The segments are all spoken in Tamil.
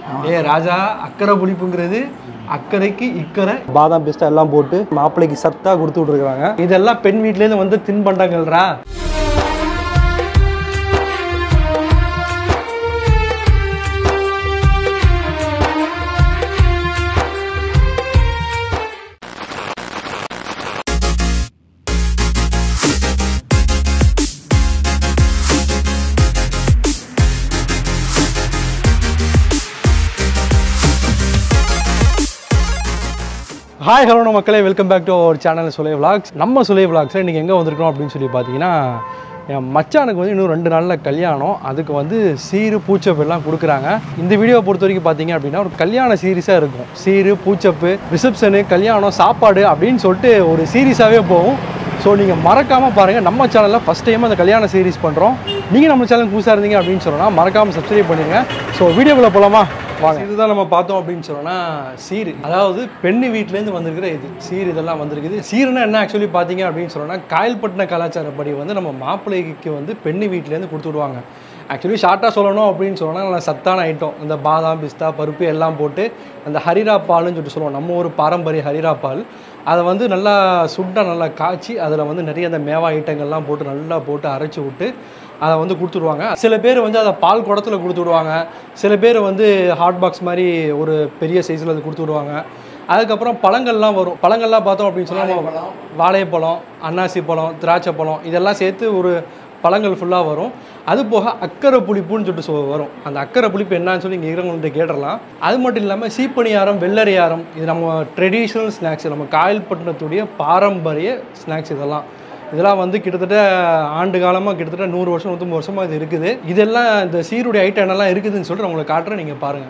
ஏ ராஜா அக்கறை புளிப்புங்கிறது அக்கறைக்கு இக்கறை பாதாம் பிஸ்தா எல்லாம் போட்டு மாப்பிள்ளைக்கு சத்தா கொடுத்து விட்ருக்காங்க இதெல்லாம் பெண் வீட்லேருந்து வந்து தின்பண்டங்கள்ரா ஹாய் ஹலோ மக்களே welcome back to our channel Sulai vlogs நம்ம சுலை விலாக்ஸில் இன்றைக்கி எங்கே வந்திருக்கோம் அப்படின்னு சொல்லி பார்த்தீங்கன்னா என் மச்சானுக்கு வந்து இன்னும் ரெண்டு நாளில் கல்யாணம் அதுக்கு வந்து சீரு பூச்சப்பு எல்லாம் கொடுக்குறாங்க இந்த வீடியோவை பொறுத்த வரைக்கும் பார்த்தீங்க அப்படின்னா ஒரு கல்யாண சீரிஸாக இருக்கும் சீரு பூச்சப்பு ரிசப்ஷனு கல்யாணம் சாப்பாடு அப்படின்னு சொல்லிட்டு ஒரு சீரிஸாகவே போகும் ஸோ நீங்கள் மறக்காமல் பாருங்கள் நம்ம சேனலில் ஃபஸ்ட் டைம் அந்த கல்யாண சீரிஸ் பண்ணுறோம் நீங்கள் நம்ம சேனல் புதுசாக இருந்தீங்க அப்படின்னு சொன்னால் மறக்காமல் சப்ஸ்கிரைப் பண்ணிடுங்க ஸோ வீடியோக்குள்ளே போகலாமா வாங்க இதுதான் நம்ம பார்த்தோம் அப்படின்னு சொன்னோம்னா சீர் அதாவது பெண்ணு வீட்டிலேருந்து வந்திருக்கிற இது சீர் இதெல்லாம் வந்திருக்குது சீர்னா என்ன ஆக்சுவலி பார்த்தீங்க அப்படின்னு சொன்னோம்னா காயல்பட்டின கலாச்சாரப்படி வந்து நம்ம மாப்பிள்ளைக்கு வந்து பெண்ணு வீட்டிலேருந்து கொடுத்து விடுவாங்க ஆக்சுவலி ஷார்ட்டாக சொல்லணும் அப்படின்னு சொன்னால் நல்லா சத்தான ஐட்டம் இந்த பாதாம் பிஸ்தா பருப்பு எல்லாம் போட்டு அந்த ஹரிரா பால்னு சொல்லிட்டு சொல்லுவோம் நம்ம ஒரு பாரம்பரிய ஹரிரா பால் அதை வந்து நல்லா சுட்டாக நல்லா காய்ச்சி அதில் வந்து நிறைய அந்த மேவா ஐட்டங்கள்லாம் போட்டு நல்லா போட்டு அரைச்சி விட்டு அதை வந்து கொடுத்துடுவாங்க சில பேர் வந்து அதை பால் குடத்துல கொடுத்து விடுவாங்க சில பேர் வந்து ஹாட் பாக்ஸ் மாதிரி ஒரு பெரிய சைஸில் அது கொடுத்து விடுவாங்க அதுக்கப்புறம் பழங்கள்லாம் வரும் பழங்கள்லாம் பார்த்தோம் அப்படின்னு சொன்னால் வாழைப்பழம் அன்னாசி பழம் திராட்சை பழம் இதெல்லாம் சேர்த்து ஒரு பழங்கள் ஃபுல்லாக வரும் அது போக அக்கறை புளிப்புன்னு சொல்லிட்டு சொ வரும் அந்த அக்கறை புளிப்பு என்னன்னு சொல்லி இங்கே இருக்கிறவங்கள்ட்ட கேட்டுடலாம் அது மட்டும் இல்லாமல் சீப்பணியாரம் வெள்ளரியாரம் இது நம்ம ட்ரெடிஷ்னல் ஸ்நாக்ஸ் நம்ம காயல்பட்டினத்துடைய பாரம்பரிய ஸ்நாக்ஸ் இதெல்லாம் இதெல்லாம் வந்து கிட்டத்தட்ட ஆண்டு காலமாக கிட்டத்தட்ட நூறு வருஷம் நூற்றம்பது வருஷமாக இது இருக்குது இதெல்லாம் இந்த சீருடைய ஐட்டம் என்னெல்லாம் இருக்குதுன்னு சொல்லிட்டு நான் உங்களுக்கு காட்டுறேன் நீங்கள் பாருங்கள்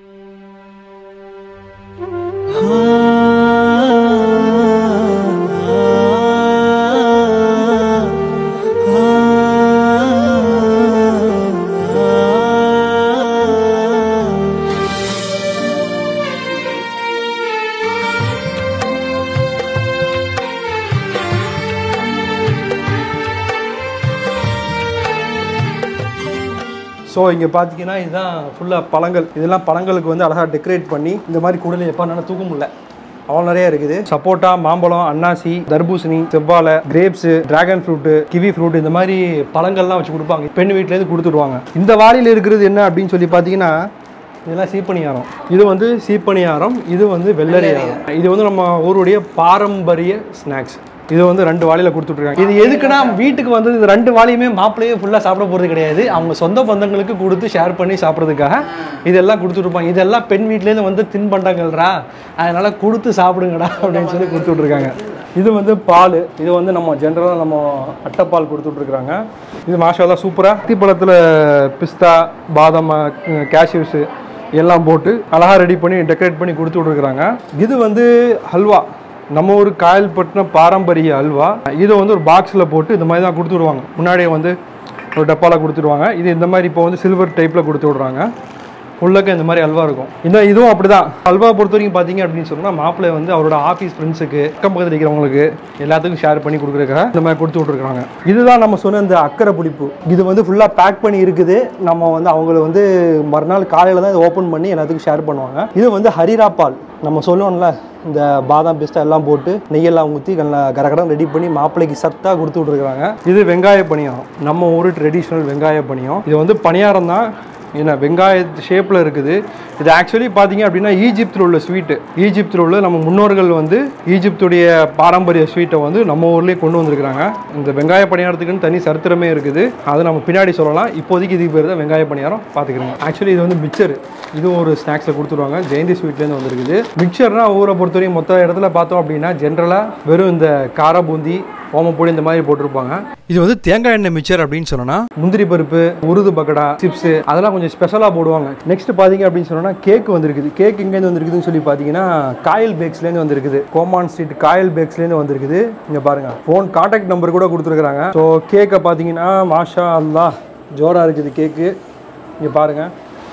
ஸோ இங்கே பார்த்தீங்கன்னா இதுதான் ஃபுல்லாக பழங்கள் இதெல்லாம் பழங்களுக்கு வந்து அழகாக டெக்கரேட் பண்ணி இந்த மாதிரி குடலை எப்போ என்னால் தூக்க முடியல அவ்வளோ நிறைய இருக்குது சப்போட்டா மாம்பழம் அன்னாசி தர்பூசணி செவ்வாழை grapes dragon fruit kiwi fruit இந்த மாதிரி பழங்கள்லாம் வச்சு கொடுப்பாங்க பெண் வீட்டிலேருந்து கொடுத்துடுவாங்க இந்த வாளியில் இருக்கிறது என்ன அப்படின்னு சொல்லி பார்த்தீங்கன்னா இதெல்லாம் சீப்பணியாரம் இது வந்து சீப்பணியாரம் இது வந்து வெள்ளரியாரம் இது வந்து நம்ம ஊருடைய பாரம்பரிய ஸ்நாக்ஸ் இது வந்து ரெண்டு வாளியில் கொடுத்துட்ருக்காங்க இது எதுக்குன்னா வீட்டுக்கு வந்து இது ரெண்டு வாளியுமே மாப்பிள்ளையே ஃபுல்லாக சாப்பிட போகிறது கிடையாது அவங்க சொந்த பந்தங்களுக்கு கொடுத்து ஷேர் பண்ணி சாப்பிட்றதுக்காக இதெல்லாம் கொடுத்துட்ருப்பாங்க இதெல்லாம் பெண் வீட்டிலேருந்து வந்து தின்பண்டங்கள்ரா அதனால் கொடுத்து சாப்பிடுங்கடா அப்படின்னு சொல்லி கொடுத்துட்ருக்காங்க இது வந்து பால் இது வந்து நம்ம ஜென்ரலாக நம்ம அட்டைப்பால் கொடுத்துட்ருக்குறாங்க இது மாஷாலாம் சூப்பராக அத்திப்பழத்தில் பிஸ்தா பாதாம் கேஷ்யூஸு எல்லாம் போட்டு அழகாக ரெடி பண்ணி டெக்கரேட் பண்ணி கொடுத்து விட்ருக்குறாங்க இது வந்து ஹல்வா நம்ம ஊர் காயல்பட்டின பாரம்பரிய அல்வா இதை வந்து ஒரு பாக்ஸில் போட்டு இந்த மாதிரி தான் கொடுத்து விடுவாங்க முன்னாடியே வந்து ஒரு டப்பாவில் கொடுத்துருவாங்க இது இந்த மாதிரி இப்போ வந்து சில்வர் டைப்பில் கொடுத்து விட்றாங்க உள்ளக்க இந்த மாதிரி அல்வா இருக்கும் இந்த இதுவும் அப்படிதான் அல்வா பொறுத்த வரைக்கும் பார்த்தீங்க அப்படின்னு சொன்னால் மாப்பிள்ளை வந்து அவரோட ஆஃபீஸ் ஃப்ரெண்ட்ஸுக்கு அக்கம் பக்கத்தில் இருக்கிறவங்களுக்கு எல்லாத்துக்கும் ஷேர் பண்ணி கொடுக்குறதுக்காக இந்த மாதிரி கொடுத்து விட்ருக்காங்க இதுதான் நம்ம சொன்ன இந்த அக்கறை பிடிப்பு இது வந்து ஃபுல்லாக பேக் பண்ணி இருக்குது நம்ம வந்து அவங்கள வந்து மறுநாள் காலையில் தான் இதை ஓப்பன் பண்ணி எல்லாத்துக்கும் ஷேர் பண்ணுவாங்க இது வந்து ஹரிரா பால் நம்ம சொல்லுவோம்ல இந்த பாதாம் பிஸ்தா எல்லாம் போட்டு நெய்யெல்லாம் ஊற்றி நல்லா கரகடம் ரெடி பண்ணி மாப்பிள்ளைக்கு சத்தாக கொடுத்து விட்ருக்காங்க இது வெங்காய பணியம் நம்ம ஊர் ட்ரெடிஷ்னல் வெங்காய பணியம் இது வந்து பணியாரம் தான் என்ன வெங்காய ஷேப்பில் இருக்குது இது ஆக்சுவலி பார்த்தீங்க அப்படின்னா ஈஜிப்தில் உள்ள ஸ்வீட்டு ஈஜிப்தில் உள்ள நம்ம முன்னோர்கள் வந்து ஈஜிப்துடைய பாரம்பரிய ஸ்வீட்டை வந்து நம்ம ஊர்லேயே கொண்டு வந்திருக்கிறாங்க இந்த வெங்காய பணியாரத்துக்குன்னு தனி சரித்திரமே இருக்குது அது நம்ம பின்னாடி சொல்லலாம் இப்போதைக்கு இதுக்கு பேர் தான் வெங்காய பணியாரம் பார்த்துக்கிறோங்க ஆக்சுவலி இது வந்து மிக்சர் இதுவும் ஒரு ஸ்நாக்ஸில் கொடுத்துருவாங்க ஜெயந்தி ஸ்வீட்லேருந்து வந்திருக்குது மிக்சர்னா ஊரை பொறுத்தவரையும் மொத்த இடத்துல பார்த்தோம் அப்படின்னா ஜென்ரலாக வெறும் இந்த கார பூந்தி ஓமப்பொடி இந்த மாதிரி போட்டிருப்பாங்க இது வந்து தேங்காய் எண்ணெய் மிச்சர் அப்படின்னு சொன்னா முந்திரி பருப்பு உருது பக்கடா சிப்ஸ் அதெல்லாம் கொஞ்சம் ஸ்பெஷலாக போடுவாங்க நெக்ஸ்ட் பார்த்தீங்க அப்படின்னு சொன்னா கேக் வந்திருக்குது கேக் எங்கேருந்து வந்திருக்குதுன்னு சொல்லி பார்த்தீங்கன்னா காயல் பேக்ஸ்லேருந்து வந்திருக்குது கோமான் ஸ்ட்ரீட் காயல் பேக்ஸ்லேருந்து வந்திருக்குது இங்கே பாருங்க ஃபோன் கான்டாக்ட் நம்பர் கூட கொடுத்துருக்காங்க ஸோ கேக்கை பார்த்தீங்கன்னா மாஷா அல்லா ஜோராக இருக்குது கேக்கு இங்கே பாருங்க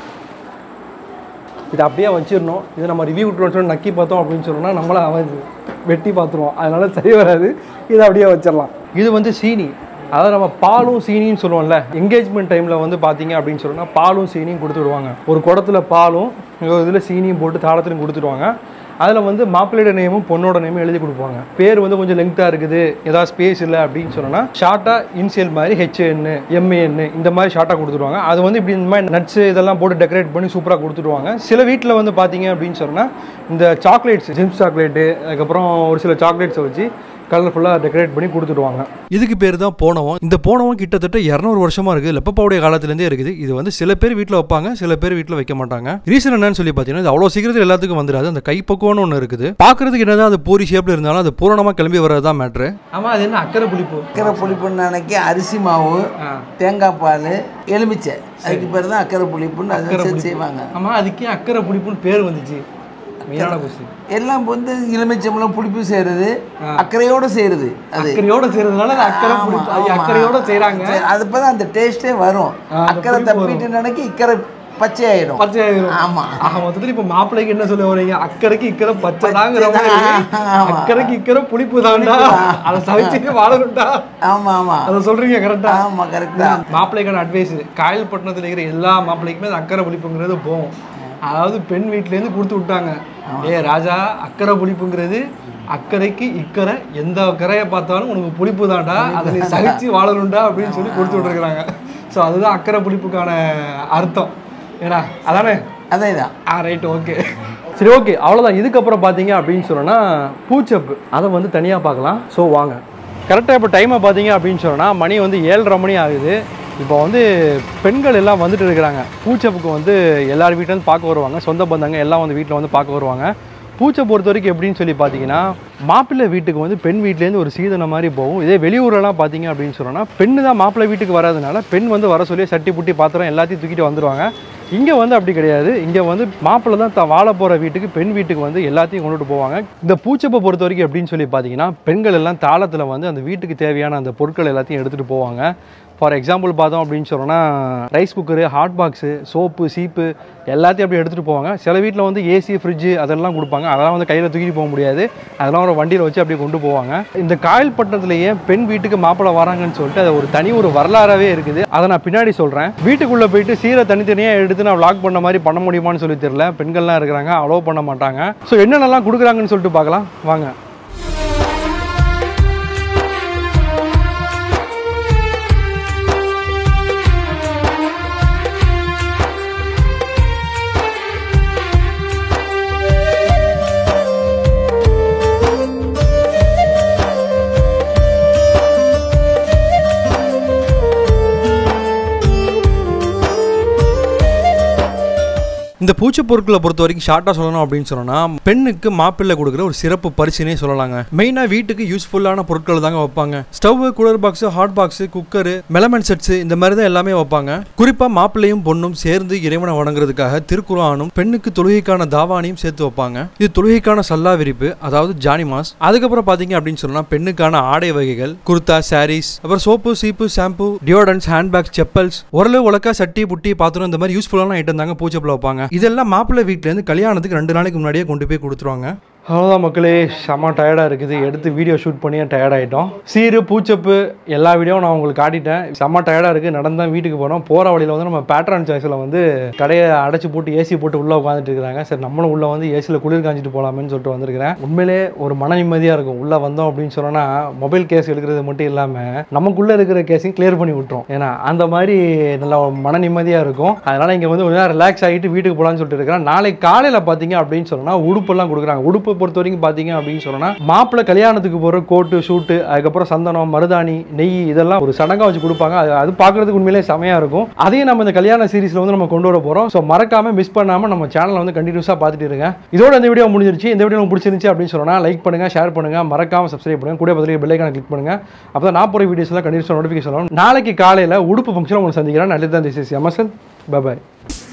இதை அப்படியே வச்சிடணும் இதை நம்ம ரிவ்யூ விட்டுருவோம் நக்கி பார்த்தோம் அப்படின்னு சொன்னோம்னா நம்மள அவன் வெட்டி பார்த்துருவோம் அதனால சரி வராது இதை அப்படியே வச்சிடலாம் இது வந்து சீனி அதாவது நம்ம பாலும் சீனின்னு சொல்லுவோம்ல என்கேஜ்மெண்ட் டைமில் வந்து பார்த்தீங்க அப்படின்னு சொன்னா பாலும் சீனியும் கொடுத்து விடுவாங்க ஒரு குடத்துல பாலும் இதில் சீனியும் போட்டு தாளத்திலும் கொடுத்துருவாங்க அதில் வந்து மாப்பிள்ளையோட நேமும் பொண்ணோட நேமும் எழுதி கொடுப்பாங்க பேர் வந்து கொஞ்சம் லெங்க்த்தாக இருக்குது ஏதாவது ஸ்பேஸ் இல்லை அப்படின்னு சொன்னோன்னா ஷார்ட்டாக இன்சியல் மாதிரி ஹெச்ஏஎன் எம்ஏஎன் இந்த மாதிரி ஷார்ட்டாக கொடுத்துருவாங்க அது வந்து இப்படி இந்த மாதிரி நட்ஸ் இதெல்லாம் போட்டு டெக்கரேட் பண்ணி சூப்பராக கொடுத்துருவாங்க சில வீட்டில் வந்து பார்த்தீங்க அப்படின்னு சொன்னால் இந்த சாக்லேட்ஸ் ஜிம்ஸ் சாக்லேட்டு அதுக்கப்புறம் ஒரு சில சாக்லேட்ஸை வச்சு கலர்ஃபுல்லாக டெக்கரேட் பண்ணி கொடுத்துடுவாங்க இதுக்கு பேர் தான் போனவம் இந்த போனவம் கிட்டத்தட்ட இரநூறு வருஷமா இருக்குது லெப்பப்பாவுடைய காலத்துலேருந்தே இருக்குது இது வந்து சில பேர் வீட்டில் வைப்பாங்க சில பேர் வீட்டில் வைக்க மாட்டாங்க ரீசன் என்னன்னு சொல்லி பார்த்தீங்கன்னா இது அவ்வளோ சீக்கிரத்தில் எல்லாத்துக்கும் வந்துடாது அந்த கைப்பக்குவம்னு ஒன்று இருக்குது பார்க்கறதுக்கு என்னதான் அது பூரி ஷேப்பில் இருந்தாலும் அது பூரணமாக கிளம்பி வர்றது தான் மேட்ரு ஆமாம் அது என்ன அக்கறை புளிப்பு அக்கறை புளிப்புன்னு அன்னைக்கு அரிசி மாவு தேங்காய் பால் எலுமிச்சை அதுக்கு பேர் தான் அக்கறை புளிப்புன்னு அதை சேர்த்து செய்வாங்க ஆமாம் அதுக்கே அக்கறை புளிப்புன்னு பேர் வந்துச்சு மெயினான கொஸ்டின் எல்லாம் வந்து எலுமிச்சம்பழம் புளிப்பு செய்கிறது அக்கறையோடு செய்கிறது அது அக்கறையோட செய்யறதுனால அது அக்கறை ஆமா, புளிப்பு அது ஆமா. அக்கறையோட செய்கிறாங்க சரி, அது இப்போ தான் அந்த டேஸ்ட்டே வரும் அந்த அக்கறை புளிப்பு தப்பிட்டு நினைக்கி இக்கறை பச்சை ஆயிடும் பச்சை ஆயிரும் ஆமா. ஆக மொத்தத்தில் இப்போ மாப்பிள்ளைக்கு என்ன சொல்ல வரீங்க அக்கறைக்கு இக்கறை பச்சை தாங்கிற பச்சை மாதிரி தான். ஆமா. அக்கறைக்கு இக்கறை புளிப்பு தான்டா அதை சமைச்சு வாழணும்டா ஆமாம் ஆமாம் அதை சொல்றீங்க கரெக்டா ஆமாம் கரெக்டாக மாப்பிள்ளைக்கான அட்வைஸ் காயல்பட்டினத்தில் இருக்கிற எல்லா மாப்பிள்ளைக்குமே அந்த அக்கறை புளிப்புங்கிறது போகும் அதாவது பெண் வீட்டிலேருந்து கொடுத்து விட்டாங்க ஏ ராஜா அக்கறை புளிப்புங்கிறது அக்கறைக்கு இக்கறை எந்த அக்கறையை பார்த்தாலும் உனக்கு புளிப்பு தான்டா அதை நீ சகிச்சு வாழணும்டா அப்படின்னு சொல்லி கொடுத்து விட்டுருக்குறாங்க ஸோ அதுதான் அக்கறை புளிப்புக்கான அர்த்தம் ஏன்னா அதானே அதே தான் ஆ ரைட் ஓகே சரி ஓகே அவ்வளோதான் இதுக்கப்புறம் பார்த்தீங்க அப்படின்னு சொன்னோன்னா பூச்சப்பு அதை வந்து தனியாக பார்க்கலாம் ஸோ வாங்க கரெக்டாக இப்போ டைமை பார்த்தீங்க அப்படின்னு சொன்னோன்னா மணி வந்து ஏழரை மணி ஆகுது இப்போ வந்து பெண்கள் எல்லாம் வந்துட்டு இருக்கிறாங்க பூச்சப்புக்கு வந்து எல்லார் வீட்டிலேருந்து பார்க்க வருவாங்க சொந்த பந்தங்க எல்லாம் வந்து வீட்டில் வந்து பார்க்க வருவாங்க பூச்சை பொறுத்த வரைக்கும் எப்படின்னு சொல்லி பார்த்தீங்கன்னா மாப்பிள்ளை வீட்டுக்கு வந்து பெண் வீட்டிலேருந்து ஒரு சீதனை மாதிரி போகும் இதே வெளியூரெல்லாம் பார்த்தீங்க அப்படின்னு சொன்னோன்னா பெண்ணு தான் மாப்பிள்ளை வீட்டுக்கு வராதனால பெண் வந்து வர சொல்லி சட்டி புட்டி பாத்திரம் எல்லாத்தையும் தூக்கிட்டு வந்துருவாங்க இங்கே வந்து அப்படி கிடையாது இங்கே வந்து மாப்பிள்ளை தான் தான் வாழ போகிற வீட்டுக்கு பெண் வீட்டுக்கு வந்து எல்லாத்தையும் கொண்டுட்டு போவாங்க இந்த பூச்சப்பை பொறுத்த வரைக்கும் எப்படின்னு சொல்லி பார்த்தீங்கன்னா பெண்கள் எல்லாம் தாளத்தில் வந்து அந்த வீட்டுக்கு தேவையான அந்த பொருட்கள் எல்லாத்தையும் எடுத்துகிட்டு போவாங்க ஃபார் எக்ஸாம்பிள் பார்த்தோம் அப்படின்னு சொன்னோன்னா rice cooker hot box soap சீப்பு எல்லாத்தையும் அப்படி எடுத்துகிட்டு போவாங்க சில வீட்டில் வந்து ஏசி ஃப்ரிட்ஜு அதெல்லாம் கொடுப்பாங்க அதெல்லாம் வந்து கையில் தூக்கிட்டு போக முடியாது அதெல்லாம் ஒரு வண்டியில் வச்சு அப்படியே கொண்டு போவாங்க இந்த காயல்பட்டினத்துலேயே பெண் வீட்டுக்கு மாப்பிள்ளை வராங்கன்னு சொல்லிட்டு அது ஒரு தனி ஒரு வரலாறாவே இருக்குது அதை நான் பின்னாடி சொல்கிறேன் வீட்டுக்குள்ளே போயிட்டு சீரை தனித்தனியாக எடுத்து நான் vlog பண்ண மாதிரி பண்ண முடியுமான்னு சொல்லி தெரியல பெண்கள்லாம் இருக்கிறாங்க அலோவ் பண்ண மாட்டாங்க ஸோ என்னென்னலாம் கொடுக்குறாங்கன்னு சொல்லிட்டு பார்க்கலாம் வாங்க இந்த பூச்சி பொருட்களை பொறுத்த வரைக்கும் ஷார்ட்டாக சொல்லணும் அப்படின்னு சொன்னோன்னா பெண்ணுக்கு மாப்பிள்ளை கொடுக்குற ஒரு சிறப்பு பரிசுனே சொல்லலாங்க மெயினாக வீட்டுக்கு யூஸ்ஃபுல்லான பொருட்கள் தாங்க வைப்பாங்க stove cooler box hot box cooker melamine sets இந்த மாதிரி தான் எல்லாமே வைப்பாங்க குறிப்பாக மாப்பிள்ளையும் பொண்ணும் சேர்ந்து இறைவனை வணங்குறதுக்காக திருக்குறானும் பெண்ணுக்கு தொழுகைக்கான தாவானியும் சேர்த்து வைப்பாங்க இது தொழுகைக்கான சல்லா விரிப்பு அதாவது ஜானி மாஸ் அதுக்கப்புறம் பார்த்தீங்க அப்படின்னு சொன்னா பெண்ணுக்கான ஆடை வகைகள் குர்தா சாரீஸ் அப்புறம் சோப்பு சீப்பு ஷாம்பு டியோடன்ஸ் ஹேண்ட்பேக் செப்பல்ஸ் ஓரளவு உலக்கா சட்டி புட்டி பாத்திரம் இந்த மாதிரி யூஸ்ஃபுல்லான ஐட்டம் தாங்க பூச்சப்பில் வைப்பாங்க இதெல்லாம் மாப்பிள்ளை வீட்டிலேருந்து கல்யாணத்துக்கு ரெண்டு நாளைக்கு முன்னாடியே கொண்டு போய் கொடுத்துருவாங்க அவ்வளோதான் மக்களே செம்ம டயர்டாக இருக்குது எடுத்து வீடியோ ஷூட் பண்ணியே டயர்ட் ஆகிட்டோம் சீரு பூச்சப்பு எல்லா வீடியோவும் நான் உங்களுக்கு காட்டிட்டேன் செம்ம டயர்டாக இருக்குது நடந்தான் வீட்டுக்கு போனோம் போகிற வழியில் வந்து நம்ம பேட்ரான் சாய்ஸில் வந்து கடையை அடைச்சி போட்டு ஏசி போட்டு உள்ளே உட்காந்துட்டு இருக்கிறாங்க சரி நம்மளும் உள்ளே வந்து ஏசியில் குளிர் காஞ்சிட்டு போகலாமேன்னு சொல்லிட்டு வந்திருக்கிறேன் உண்மையிலே ஒரு மன நிம்மதியாக இருக்கும் உள்ளே வந்தோம் அப்படின்னு சொன்னோன்னா மொபைல் கேஸ் எடுக்கிறது மட்டும் இல்லாமல் நமக்குள்ளே இருக்கிற கேஸையும் கிளியர் பண்ணி விட்டுரும் ஏன்னா அந்த மாதிரி நல்ல ஒரு மன நிம்மதியாக இருக்கும் அதனால் இங்கே வந்து கொஞ்சம் ரிலாக்ஸ் ஆகிட்டு வீட்டுக்கு போகலான்னு சொல்லிட்டு இருக்கிறேன் நாளைக்கு காலையில் பார்த்தீங்க அப்படின்னு சொன்னால் உடுப்பெல்லாம் கொடுக்குறாங்க உடுப்பு பொறுத்த வரைக்கும் பார்த்தீங்க அப்படின்னு சொன்னா மாப்பிள்ளை கல்யாணத்துக்கு போகிற கோட்டு ஷூட்டு அதுக்கப்புறம் சந்தனம் மருதாணி நெய் இதெல்லாம் ஒரு சடங்காக வச்சு கொடுப்பாங்க அது அது பார்க்குறதுக்கு உண்மையிலே செமையாக இருக்கும் அதையும் நம்ம இந்த கல்யாண சீரிஸில் வந்து நம்ம கொண்டு வர போகிறோம் ஸோ மறக்காம மிஸ் பண்ணாமல் நம்ம சேனலை வந்து கண்டினியூஸாக பார்த்துட்டு இருங்க இதோட இந்த வீடியோ முடிஞ்சிருச்சு இந்த வீடியோ உங்களுக்கு பிடிச்சிருந்துச்சு அப்படின்னு சொன்னா லைக் பண்ணுங்க ஷேர் பண்ணுங்க மறக்காம சப்ஸ்கிரைப் பண்ணுங்க கூட பதிலே பெல்லைக்கான கிளிக் பண்ணுங்க அப்போ தான் நான் போகிற வீடியோஸ்லாம் கண்டினியூஸாக நோட்டிஃபிகேஷன் வரும் நாளைக்கு காலையில் உடுப்பு ஃபங்க்ஷன் உங்களுக்கு சந்திக்கிறேன் நல்லது தான் திஸ் இஸ் எமசன் பை